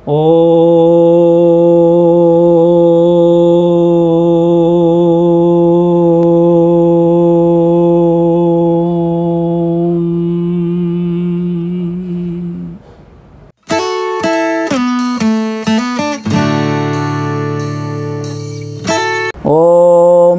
ஓம் ॐ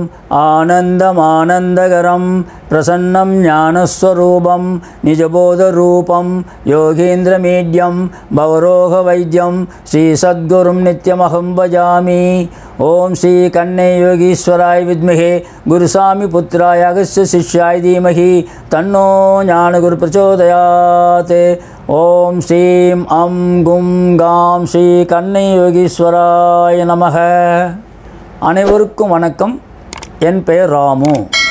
आनन्दमानन्दकरं प्रसन्नं ज्ञानस्वरूपं निजबोधरूपं योगेन्द्रमीड्यं भवरोगवैद्यं श्रीसद्गुरुं नित्यमहं भजामि ॐ श्रीकन्ने योगीश्वराय विद्महे गुरुसामिपुत्राय अगस्य शिष्याय धीमहि तन्नो ज्ञानगुरुप्रचोदयात् ॐ श्रीं अं गुं गां श्रीकन्ने योगीश्वराय नमः அனைவருக்கும் வணக்கம் என் பெயர் ராமு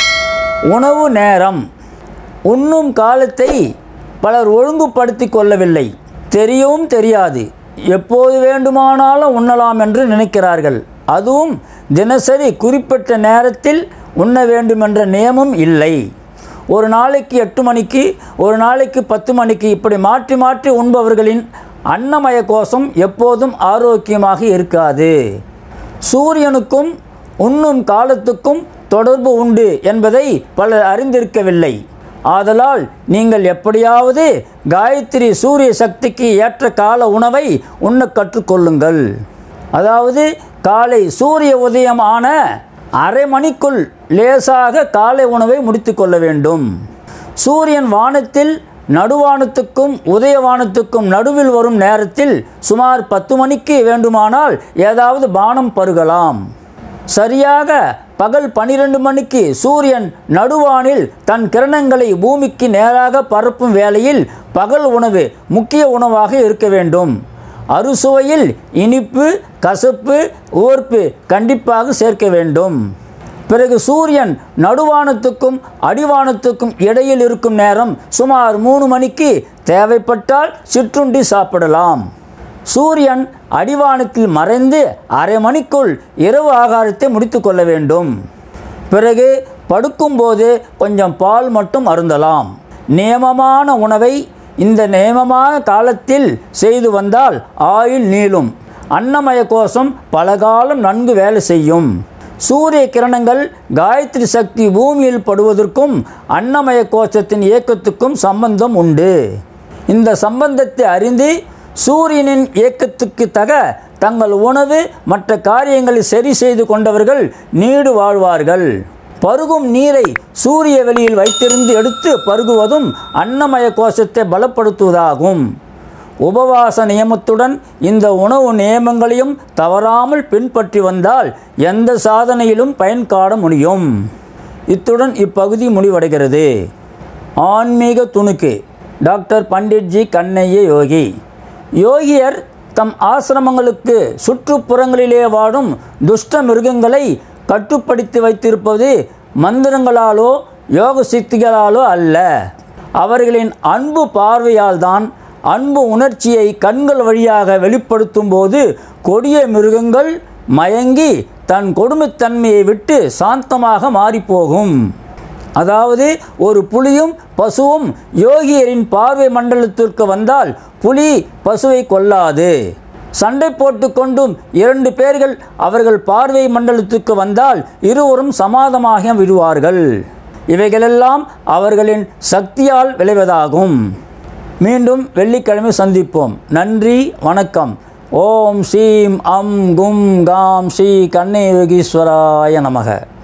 உணவு நேரம் உண்ணும் காலத்தை பலர் ஒழுங்குபடுத்தி கொள்ளவில்லை தெரியவும் தெரியாது எப்போது வேண்டுமானாலும் உண்ணலாம் என்று நினைக்கிறார்கள் அதுவும் தினசரி குறிப்பிட்ட நேரத்தில் உண்ண வேண்டுமென்ற நியமம் இல்லை ஒரு நாளைக்கு எட்டு மணிக்கு ஒரு நாளைக்கு பத்து மணிக்கு இப்படி மாற்றி மாற்றி உண்பவர்களின் அன்னமய கோஷம் எப்போதும் ஆரோக்கியமாக இருக்காது சூரியனுக்கும் உண்ணும் காலத்துக்கும் தொடர்பு உண்டு என்பதை பலர் அறிந்திருக்கவில்லை ஆதலால் நீங்கள் எப்படியாவது காயத்ரி சூரிய சக்திக்கு ஏற்ற கால உணவை உண்ண கற்றுக்கொள்ளுங்கள் அதாவது காலை சூரிய உதயம் ஆன அரை மணிக்குள் லேசாக காலை உணவை முடித்து கொள்ள வேண்டும் சூரியன் வானத்தில் நடுவானத்துக்கும் உதயவானத்துக்கும் நடுவில் வரும் நேரத்தில் சுமார் பத்து மணிக்கு வேண்டுமானால் ஏதாவது பானம் பருகலாம் சரியாக பகல் பனிரெண்டு மணிக்கு சூரியன் நடுவானில் தன் கிரணங்களை பூமிக்கு நேராக பரப்பும் வேளையில் பகல் உணவு முக்கிய உணவாக இருக்க வேண்டும் அறுசுவையில் இனிப்பு கசப்பு உவர்ப்பு கண்டிப்பாக சேர்க்க வேண்டும் பிறகு சூரியன் நடுவானத்துக்கும் அடிவானத்துக்கும் இடையில் இருக்கும் நேரம் சுமார் மூணு மணிக்கு தேவைப்பட்டால் சிற்றுண்டி சாப்பிடலாம் சூரியன் அடிவானத்தில் மறைந்து அரை மணிக்குள் இரவு ஆகாரத்தை முடித்து கொள்ள வேண்டும் பிறகு படுக்கும்போது கொஞ்சம் பால் மட்டும் அருந்தலாம் நியமமான உணவை இந்த நியமமான காலத்தில் செய்து வந்தால் ஆயுள் நீளும் அன்னமய கோஷம் பல காலம் நன்கு வேலை செய்யும் சூரிய கிரணங்கள் காயத்ரி சக்தி பூமியில் படுவதற்கும் அன்னமய கோஷத்தின் இயக்கத்துக்கும் சம்பந்தம் உண்டு இந்த சம்பந்தத்தை அறிந்து சூரியனின் இயக்கத்துக்கு தக தங்கள் உணவு மற்ற காரியங்களை சரி செய்து கொண்டவர்கள் நீடு வாழ்வார்கள் பருகும் நீரை சூரிய வெளியில் வைத்திருந்து எடுத்து பருகுவதும் அன்னமய கோஷத்தை பலப்படுத்துவதாகும் உபவாச நியமத்துடன் இந்த உணவு நியமங்களையும் தவறாமல் பின்பற்றி வந்தால் எந்த சாதனையிலும் பயன் காண முடியும் இத்துடன் இப்பகுதி முடிவடைகிறது ஆன்மீக துணுக்கு டாக்டர் பண்டிட்ஜி கண்ணைய யோகி யோகியர் தம் ஆசிரமங்களுக்கு சுற்றுப்புறங்களிலே வாடும் துஷ்ட மிருகங்களை கட்டுப்படுத்தி வைத்திருப்பது மந்திரங்களாலோ யோக சித்திகளாலோ அல்ல அவர்களின் அன்பு பார்வையால் தான் அன்பு உணர்ச்சியை கண்கள் வழியாக வெளிப்படுத்தும் போது கொடிய மிருகங்கள் மயங்கி தன் கொடுமைத்தன்மையை விட்டு சாந்தமாக மாறிப்போகும் அதாவது ஒரு புலியும் பசுவும் யோகியரின் பார்வை மண்டலத்திற்கு வந்தால் புலி பசுவை கொல்லாது சண்டை போட்டுக்கொண்டும் இரண்டு பேர்கள் அவர்கள் பார்வை மண்டலத்துக்கு வந்தால் இருவரும் சமாதமாக விடுவார்கள் இவைகளெல்லாம் அவர்களின் சக்தியால் விளைவதாகும் மீண்டும் வெள்ளிக்கிழமை சந்திப்போம் நன்றி வணக்கம் ஓம் ஸ்ரீம் அம் கும் காம் ஸ்ரீ கண்ணே யோகீஸ்வராய நமக